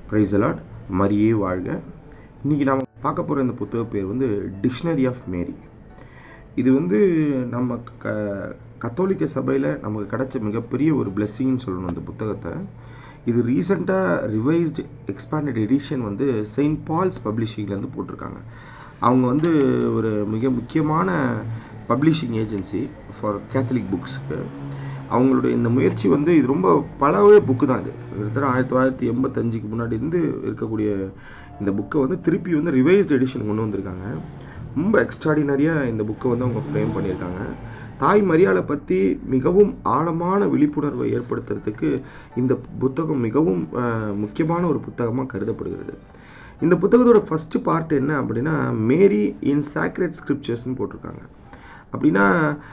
price allot மரியே வாழ்க இன்றைக்கி நாம் பார்க்க போகிற இந்த புத்தக பேர் வந்து டிக்ஷனரி ஆஃப் மேரி இது வந்து நம்ம க கத்தோலிக்க சபையில் நமக்கு கிடைச்ச மிகப்பெரிய ஒரு பிளெஸ்ஸிங்னு சொல்லணும் அந்த புத்தகத்தை இது ரீசெண்டாக ரிவைஸ்டு எக்ஸ்பேண்டட் எடிஷன் வந்து செயின்ட் பால்ஸ் பப்ளிஷிங்லேருந்து போட்டிருக்காங்க அவங்க வந்து ஒரு மிக முக்கியமான பப்ளிஷிங் ஏஜென்சி ஃபார் கேத்தலிக் புக்ஸுக்கு அவங்களுடைய இந்த முயற்சி வந்து இது ரொம்ப பழவே புக்கு தான் இது கிட்டத்தட்ட ஆயிரத்தி தொள்ளாயிரத்தி எண்பத்தஞ்சுக்கு முன்னாடி இருந்து இருக்கக்கூடிய இந்த புக்கை வந்து திருப்பி வந்து ரிவைஸ்டு எடிஷன் கொண்டு வந்திருக்காங்க ரொம்ப எக்ஸ்ட்ராடினரியாக இந்த புக்கை வந்து அவங்க ஃப்ரேம் பண்ணியிருக்காங்க தாய் மரியாதை பற்றி மிகவும் ஆழமான விழிப்புணர்வை ஏற்படுத்துறதுக்கு இந்த புத்தகம் மிகவும் அஹ், முக்கியமான ஒரு புத்தகமாக கருதப்படுகிறது இந்த புத்தகத்தோட ஃபஸ்ட்டு பார்ட் என்ன அப்படின்னா மேரி இன் சாக்ரெட் ஸ்கிரிப்சர்ஸ்னு போட்டிருக்காங்க அப்படின்னா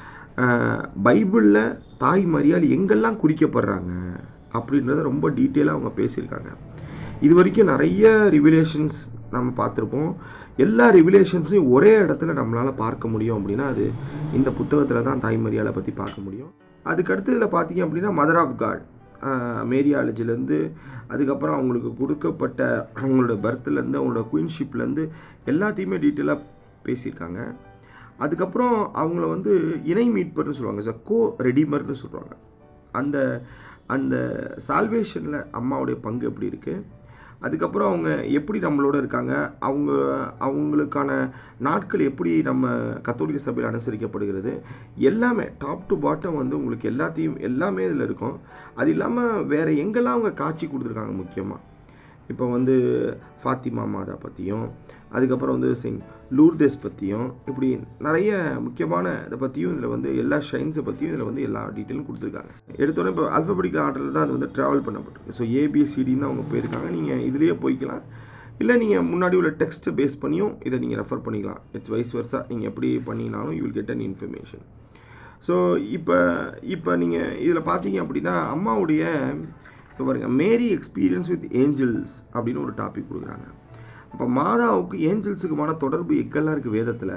பைபிளில் தாய் மரியாள் எங்கெல்லாம் குறிக்கப்படுறாங்க அப்படின்றத ரொம்ப டீட்டெயிலாக அவங்க பேசியிருக்காங்க இது வரைக்கும் நிறைய ரிவிலேஷன்ஸ் நம்ம பார்த்துருப்போம் எல்லா ரிவிலேஷன்ஸையும் ஒரே இடத்துல நம்மளால் பார்க்க முடியும் அப்படின்னா அது இந்த புத்தகத்தில் தான் தாய் மரியாதை பற்றி பார்க்க முடியும் அதுக்கடுத்து இதில் பார்த்தீங்க அப்படின்னா மதர் ஆஃப் காட் மேரியாலஜிலேருந்து அதுக்கப்புறம் அவங்களுக்கு கொடுக்கப்பட்ட அவங்களோட பர்த்லேருந்து அவங்களோட குயின்ஷிப்லேருந்து எல்லாத்தையுமே டீட்டெயிலாக பேசியிருக்காங்க அதுக்கப்புறம் அவங்கள வந்து இணை மீட்பர்னு சொல்லுவாங்க சார் கோ ரெடிமர்னு சொல்கிறாங்க அந்த அந்த சால்வேஷனில் அம்மாவுடைய பங்கு எப்படி இருக்குது அதுக்கப்புறம் அவங்க எப்படி நம்மளோட இருக்காங்க அவங்க அவங்களுக்கான நாட்கள் எப்படி நம்ம கத்தோலிக்க சபையில் அனுசரிக்கப்படுகிறது எல்லாமே டாப் டு பாட்டம் வந்து உங்களுக்கு எல்லாத்தையும் எல்லாமே இதில் இருக்கும் அது இல்லாமல் வேறு எங்கெல்லாம் அவங்க காட்சி கொடுத்துருக்காங்க முக்கியமாக இப்போ வந்து ஃபாத்திமா மாதா பற்றியும் அதுக்கப்புறம் வந்து சிங் லூர்தேஸ் பற்றியும் இப்படி நிறைய முக்கியமான இதை பற்றியும் இதில் வந்து எல்லா ஷைன்ஸை பற்றியும் இதில் வந்து எல்லா டீட்டெயிலும் கொடுத்துருக்காங்க எடுத்தோடனே இப்போ அல்ஃபபெட்டிக்கல் ஆர்டரில் தான் அது வந்து ட்ராவல் பண்ணப்பட்டிருக்கு ஸோ ஏபிசிடின்னு தான் அவங்க போயிருக்காங்க நீங்கள் இதுலேயே போய்க்கலாம் இல்லை நீங்கள் முன்னாடி உள்ள டெக்ஸ்ட்டை பேஸ் பண்ணியும் இதை நீங்கள் ரெஃபர் பண்ணிக்கலாம் இட்ஸ் வைஸ் வர்ஸாக நீங்கள் எப்படி பண்ணிங்கனாலும் you will get an information so இப்போ இப்போ நீங்கள் இதில் பார்த்தீங்க அப்படின்னா அம்மாவுடைய இப்போ பாருங்க மேரி எக்ஸ்பீரியன்ஸ் வித் ஏஞ்சல்ஸ் அப்படின்னு ஒரு டாபிக் கொடுக்குறாங்க அப்போ மாதாவுக்கு ஏஞ்சல்ஸுக்குமான தொடர்பு எங்கெல்லாம் இருக்குது வேதத்தில்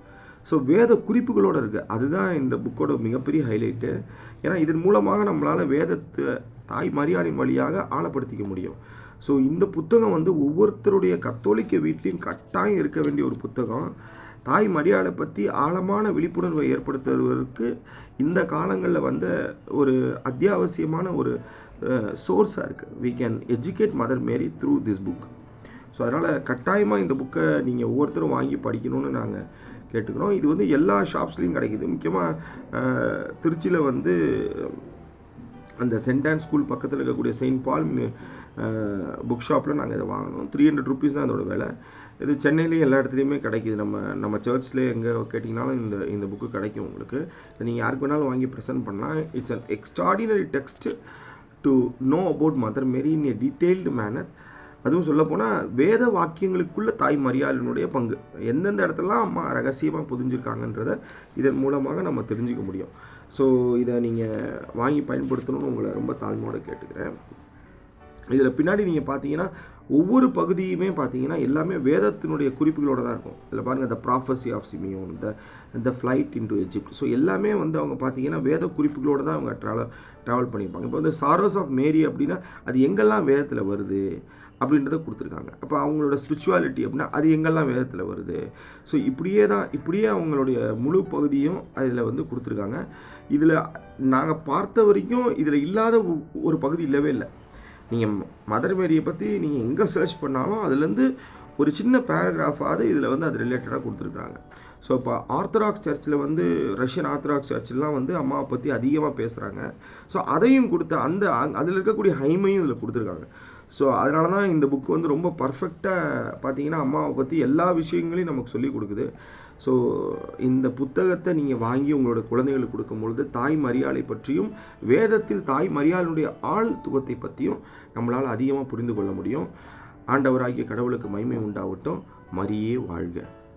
ஸோ வேத குறிப்புகளோடு இருக்குது அதுதான் இந்த புக்கோட மிகப்பெரிய ஹைலைட்டு ஏன்னா இதன் மூலமாக நம்மளால் வேதத்தை தாய் மரியாதையின் வழியாக ஆழப்படுத்திக்க முடியும் ஸோ இந்த புத்தகம் வந்து ஒவ்வொருத்தருடைய கத்தோலிக்க வீட்லேயும் கட்டாயம் இருக்க வேண்டிய ஒரு புத்தகம் தாய் மரியாதை பற்றி ஆழமான விழிப்புணர்வை ஏற்படுத்துவதற்கு இந்த காலங்களில் வந்த ஒரு அத்தியாவசியமான ஒரு சோர்ஸாக இருக்குது we can educate mother Mary through this book so அதனால் கட்டாயமாக இந்த புக்கை நீங்கள் ஒவ்வொருத்தரும் வாங்கி படிக்கணும்னு நாங்கள் கேட்டுக்கிறோம் இது வந்து எல்லா ஷாப்ஸ்லேயும் கிடைக்குது முக்கியமாக திருச்சியில் வந்து அந்த சென்ட் ஆன் ஸ்கூல் பக்கத்தில் இருக்கக்கூடிய செயின்ட் பால் புக் ஷாப்பில் நாங்கள் இதை வாங்கினோம் த்ரீ ஹண்ட்ரட் ருபீஸ் தான் அதோட விலை இது சென்னையிலேயும் எல்லா இடத்துலையுமே கிடைக்கிது நம்ம நம்ம சர்ச்லேயே எங்கே கேட்டிங்கனாலும் இந்த இந்த புக்கு கிடைக்கும் உங்களுக்கு இதை நீங்கள் யாருக்கு வேணாலும் வாங்கி ப்ரெசென்ட் பண்ணலாம் it's an extraordinary text to know about mother Mary in a detailed manner அதுவும் சொல்லப்போனால் வேத வாக்கியங்களுக்குள்ள தாய் மரியாதையினுடைய பங்கு எந்தெந்த இடத்துலலாம் அம்மா ரகசியமாக புதிஞ்சிருக்காங்கன்றத இதன் மூலமாக நம்ம தெரிஞ்சுக்க முடியும் ஸோ இதை நீங்கள் வாங்கி பயன்படுத்தணும்னு உங்களை ரொம்ப தாழ்மையோடு கேட்டுக்கிறேன் இதில் பின்னாடி நீங்கள் பார்த்தீங்கன்னா ஒவ்வொரு பகுதியுமே பார்த்தீங்கன்னா எல்லாமே வேதத்தினுடைய குறிப்புகளோட தான் இருக்கும் இதில் பாருங்கள் the prophecy of Simeon the the flight into Egypt so எல்லாமே வந்து அவங்க பார்த்தீங்கன்னா வேத குறிப்புகளோட தான் அவங்க ட்ராவல் ட்ராவல் பண்ணியிருப்பாங்க இப்போ வந்து சாரோஸ் ஆஃப் மேரி அப்படின்னா அது எங்கெல்லாம் வேதத்தில் வருது அப்படின்றத கொடுத்துருக்காங்க அப்போ அவங்களோட ஸ்பிரிச்சுவாலிட்டி அப்படின்னா அது எங்கெல்லாம் வேதத்தில் வருது ஸோ இப்படியே தான் இப்படியே அவங்களுடைய முழு பகுதியும் அதில் வந்து கொடுத்துருக்காங்க இதில் நாங்கள் பார்த்த வரைக்கும் இதில் இல்லாத ஒ- ஒரு பகுதி இல்லவே இல்லை நீங்கள் மதர் மேரியை பற்றி நீங்கள் எங்கே சர்ச் பண்ணாலும் அதுலேருந்து ஒரு சின்ன பேராகிராஃபாவது இதில் வந்து அது ரிலேட்டடாக கொடுத்துருக்காங்க ஸோ இப்போ ஆர்த்தடாக்ஸ் சர்ச்சில் வந்து ரஷ்யன் ஆர்த்தடாக்ஸ் சர்ச்சிலாம் வந்து அம்மாவை பற்றி அதிகமாக பேசுகிறாங்க ஸோ அதையும் கொடுத்த அந்த அதில் இருக்கக்கூடிய ஹைமையும் இதில் கொடுத்துருக்காங்க ஸோ அதனால தான் இந்த புக் வந்து ரொம்ப பர்ஃபெக்டாக பார்த்தீங்கன்னா அம்மாவை பற்றி எல்லா விஷயங்களையும் நமக்கு சொல்லி கொடுக்குது ஸோ இந்த புத்தகத்தை நீங்கள் வாங்கி உங்களோட குழந்தைகளுக்கு கொடுக்கும்பொழுது தாய் மரியாதை பற்றியும் வேதத்தில் தாய் மரியாதையுடைய ஆழ்த்துவத்தை பற்றியும் நம்மளால் அதிகமாக புரிந்து கொள்ள முடியும் ஆண்டவராகிய கடவுளுக்கு மகிமை உண்டாகட்டும் மரியே வாழ்க